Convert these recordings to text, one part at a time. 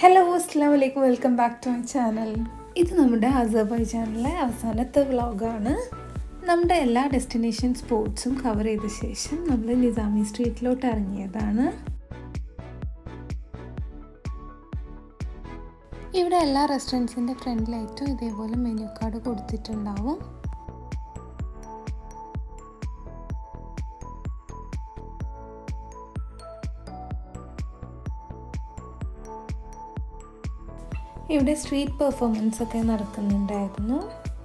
hello അസ്സാം വലൈക്കും welcome back to my channel ഇത് നമ്മുടെ അസർബൈജാനിലെ അവസാനത്തെ വ്ളോഗാണ് നമ്മുടെ എല്ലാ ഡെസ്റ്റിനേഷൻ സ്പോട്സും കവർ ചെയ്ത ശേഷം നമ്മൾ നിസാമി സ്ട്രീറ്റിലോട്ട് ഇറങ്ങിയതാണ് ഇവിടെ എല്ലാ റെസ്റ്റോറൻറ്റ്സിൻ്റെ ഫ്രണ്ടിലായിട്ടും ഇതേപോലെ മെനു കാർഡ് കൊടുത്തിട്ടുണ്ടാവും ഇവിടെ സ്ട്രീറ്റ് പെർഫോമൻസ് ഒക്കെ നടക്കുന്നുണ്ടായിരുന്നു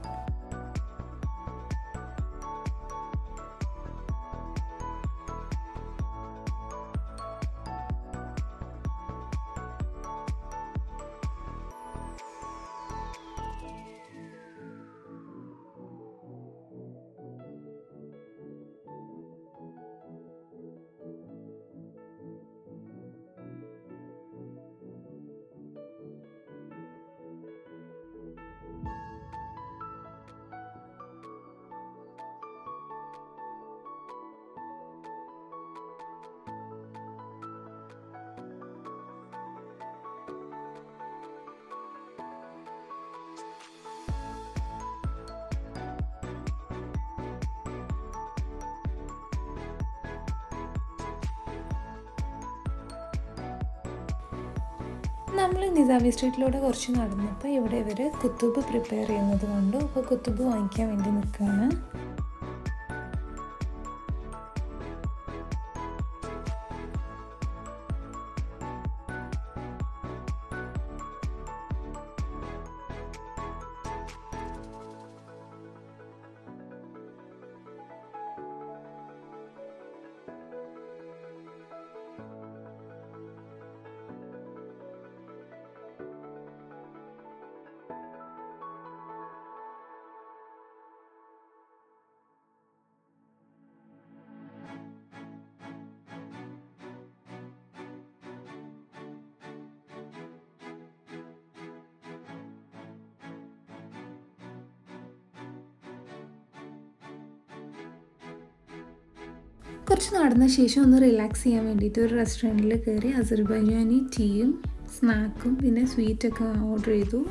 നമ്മൾ നിസാമി സ്ട്രീറ്റിലൂടെ കുറച്ച് നടന്നപ്പോൾ ഇവിടെ ഇവർ കുത്തുബ് പ്രിപ്പയർ ചെയ്യുന്നത് കണ്ടു അപ്പോൾ കുത്തുബ് വാങ്ങിക്കാൻ വേണ്ടി നിൽക്കുകയാണ് കുറച്ച് നടന്ന ശേഷം ഒന്ന് റിലാക്സ് ചെയ്യാൻ വേണ്ടിയിട്ട് ഒരു റെസ്റ്റോറൻറ്റിൽ കയറി അസർബൈജാനി ടീയും സ്നാക്കും പിന്നെ സ്വീറ്റൊക്കെ ഓർഡർ ചെയ്തു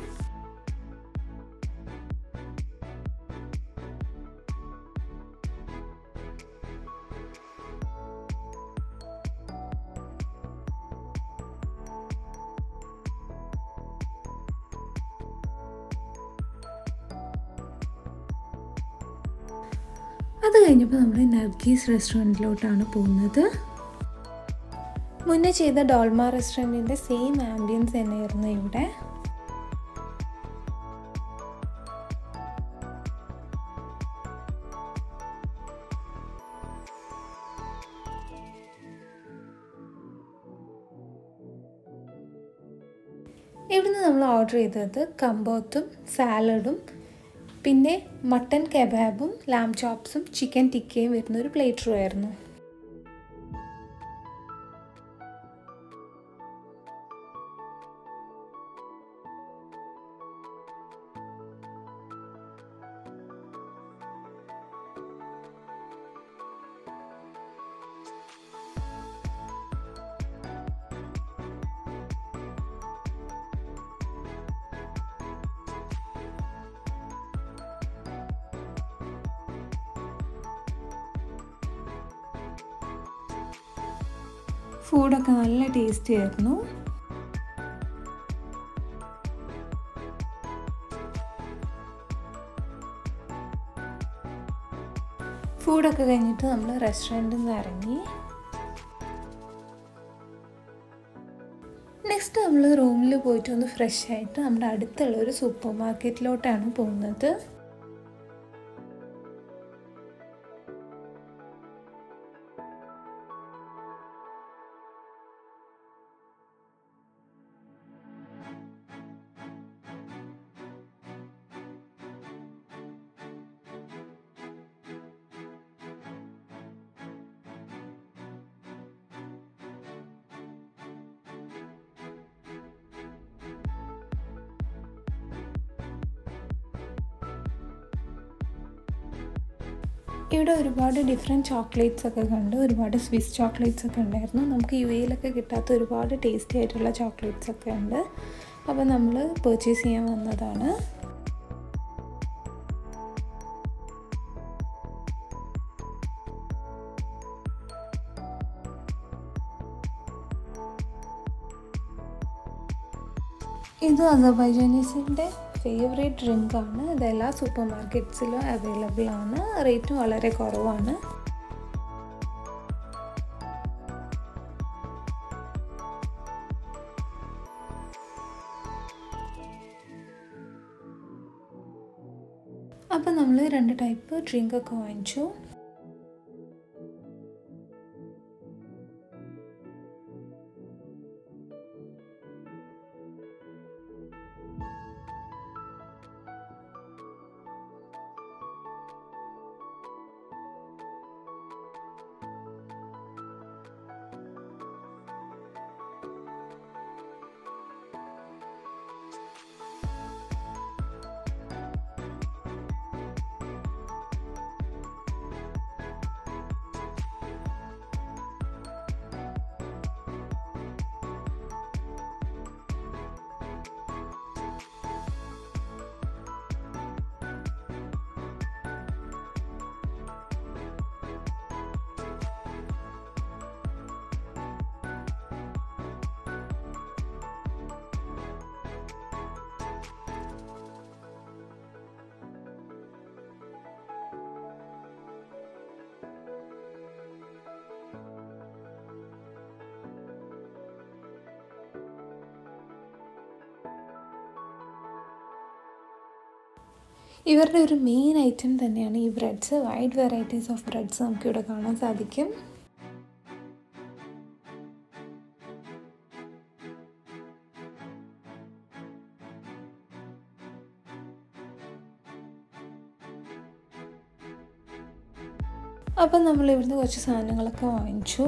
അത് കഴിഞ്ഞപ്പോൾ നമ്മൾ നർഗീസ് റെസ്റ്റോറൻറ്റിലോട്ടാണ് പോകുന്നത് മുന്നേ ചെയ്ത ഡോൾമ റെസ്റ്റോറൻറ്റിൻ്റെ സെയിം ആംബിയൻസ് തന്നെയായിരുന്നു ഇവിടെ ഇവിടുന്ന് നമ്മൾ ഓർഡർ ചെയ്തത് കമ്പോത്തും സാലഡും പിന്നെ മട്ടൻ കബാബും ലാം ചോപ്സും ചിക്കൻ ടിക്കയും വരുന്ന ഒരു പ്ലേറ്റ് റോ ആയിരുന്നു ഫുഡൊക്കെ നല്ല ടേസ്റ്റി ആയിരുന്നു ഫുഡൊക്കെ കഴിഞ്ഞിട്ട് നമ്മൾ റെസ്റ്റോറൻറ്റിൽ നിന്ന് ഇറങ്ങി നെക്സ്റ്റ് നമ്മൾ റൂമിൽ പോയിട്ട് ഒന്ന് ഫ്രഷ് ആയിട്ട് നമ്മുടെ അടുത്തുള്ള ഒരു സൂപ്പർ മാർക്കറ്റിലോട്ടാണ് പോകുന്നത് ഇവിടെ ഒരുപാട് ഡിഫറെൻറ്റ് ചോക്ലേറ്റ്സ് ഒക്കെ കണ്ട് ഒരുപാട് സ്വിസ് ചോക്ലേറ്റ്സ് ഒക്കെ ഉണ്ടായിരുന്നു നമുക്ക് യു എയിലൊക്കെ കിട്ടാത്ത ഒരുപാട് ടേസ്റ്റി ആയിട്ടുള്ള ചോക്ലേറ്റ്സ് ഒക്കെ ഉണ്ട് അപ്പോൾ നമ്മൾ പർച്ചേസ് ചെയ്യാൻ വന്നതാണ് ഇത് അസർബൈജാനീസിൻ്റെ ഫേവറേറ്റ് ഡ്രിങ്കാണ് ഇത് എല്ലാ സൂപ്പർ മാർക്കറ്റ്സിലും അവൈലബിൾ ആണ് റേറ്റും വളരെ കുറവാണ് അപ്പം നമ്മൾ രണ്ട് ടൈപ്പ് ഡ്രിങ്ക് ഒക്കെ വാങ്ങിച്ചു ഇവരുടെ ഒരു മെയിൻ ഐറ്റം തന്നെയാണ് ഈ breads wide varieties of breads നമുക്കിവിടെ കാണാൻ സാധിക്കും അപ്പം നമ്മൾ ഇവിടുന്ന് കുറച്ച് സാധനങ്ങളൊക്കെ വാങ്ങിച്ചു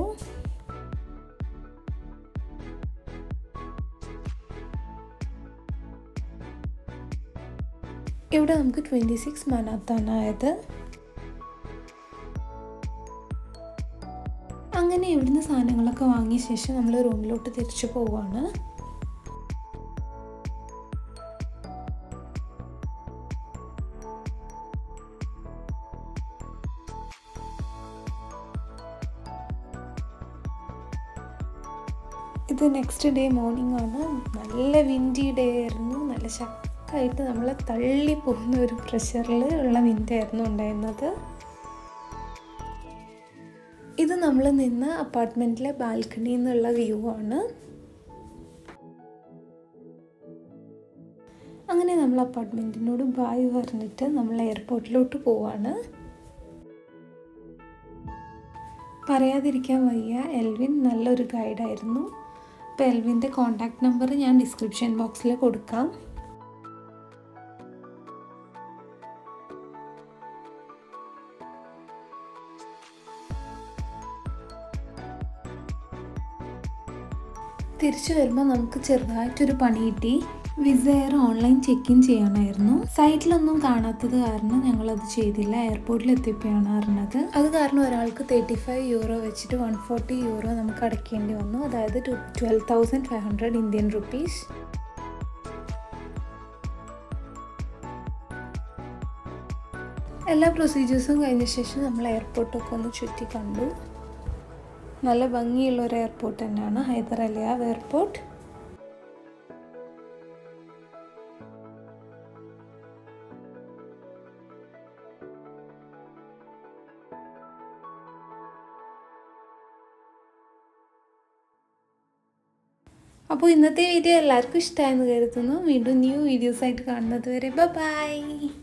ഇവിടെ നമുക്ക് ട്വൻറ്റി സിക്സ് മനാത്താണ് ആയത് അങ്ങനെ ഇവിടുന്ന് സാധനങ്ങളൊക്കെ വാങ്ങിയ ശേഷം നമ്മൾ റൂമിലോട്ട് തിരിച്ചു പോവാണ് ഇത് നെക്സ്റ്റ് ഡേ മോർണിംഗ് ആണ് നല്ല വിൻഡി ഡേ ആയിരുന്നു നല്ല ശക്തമായിട്ട് നമ്മളെ തള്ളി പോകുന്ന ഒരു പ്രഷറിൽ ഉള്ള വിൻഡായിരുന്നു ഉണ്ടായിരുന്നത് ഇത് നമ്മൾ നിന്ന അപ്പാർട്ട്മെൻറ്റിലെ ബാൽക്കണിയിൽ നിന്നുള്ള വ്യൂ ആണ് അങ്ങനെ നമ്മൾ അപ്പാർട്ട്മെൻറ്റിനോട് ബായ് പറഞ്ഞിട്ട് നമ്മൾ എയർപോർട്ടിലോട്ട് പോവാണ് പറയാതിരിക്കാൻ വയ്യ എൽവിൻ നല്ലൊരു ഗൈഡായിരുന്നു അപ്പോൾ എൽവിൻ്റെ കോൺടാക്റ്റ് നമ്പർ ഞാൻ ഡിസ്ക്രിപ്ഷൻ ബോക്സിൽ കൊടുക്കാം തിരിച്ചു വരുമ്പോൾ നമുക്ക് ചെറുതായിട്ടൊരു പണി കിട്ടി Wizz Air online check in ചെയ്യാനായിരുന്നു സൈറ്റിലൊന്നും കാണാത്തത് കാരണം ഞങ്ങളത് ചെയ്തില്ല എയർപോർട്ടിൽ എത്തിയപ്പോഴാണ് അറിഞ്ഞത് അത് കാരണം ഒരാൾക്ക് തേർട്ടി ഫൈവ് യൂറോ വെച്ചിട്ട് വൺ ഫോർട്ടി യൂറോ നമുക്ക് അടയ്ക്കേണ്ടി വന്നു അതായത് twelve thousand five hundred Indian rupees എല്ലാ പ്രൊസീജിയേഴ്സും കഴിഞ്ഞ ശേഷം നമ്മൾ എയർപോർട്ടൊക്കെ ഒന്ന് ചുറ്റി കണ്ടു നല്ല ഭംഗിയുള്ള ഒരു എയർപോർട്ട് തന്നെയാണ് ഹൈദർ അലിയാവ് എയർപോർട്ട് അപ്പോൾ ഇന്നത്തെ വീഡിയോ എല്ലാവർക്കും ഇഷ്ടമായെന്ന് കരുതുന്നു വീണ്ടും ന്യൂ വീഡിയോസായിട്ട് കാണുന്നത് വരെ ബൈ